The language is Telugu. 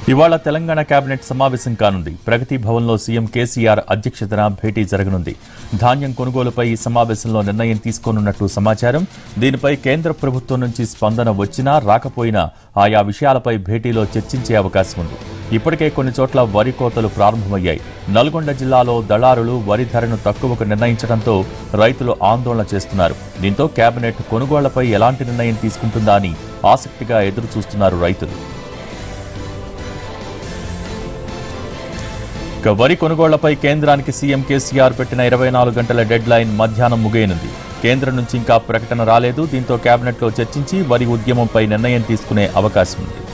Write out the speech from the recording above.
ఇవాళ తెలంగాణ కేబినెట్ సమావేశం కానుంది ప్రగతి భవన్లో సీఎం కేసీఆర్ అధ్యక్షతన భేటీ జరగనుంది ధాన్యం కొనుగోలుపై ఈ సమావేశంలో నిర్ణయం తీసుకోనున్నట్టు సమాచారం దీనిపై కేంద్ర ప్రభుత్వం నుంచి స్పందన వచ్చినా రాకపోయినా ఆయా విషయాలపై భేటీలో చర్చించే అవకాశం ఉంది ఇప్పటికే కొన్ని చోట్ల వరి కోతలు ప్రారంభమయ్యాయి నల్గొండ జిల్లాలో దళారులు వరి ధరను తక్కువకు నిర్ణయించడంతో రైతులు ఆందోళన చేస్తున్నారు దీంతో కేబినెట్ కొనుగోళ్లపై ఎలాంటి నిర్ణయం తీసుకుంటుందా అని ఆసక్తిగా ఎదురు చూస్తున్నారు రైతులు ఇక వరి కొనుగోళ్లపై కేంద్రానికి సీఎం కేసీఆర్ పెట్టిన ఇరవై నాలుగు గంటల డెడ్ లైన్ మధ్యాహ్నం ముగియనుంది కేంద్రం నుంచి ఇంకా ప్రకటన రాలేదు దీంతో కేబినెట్లో చర్చించి వరి ఉద్యమంపై నిర్ణయం తీసుకునే అవకాశం ఉంది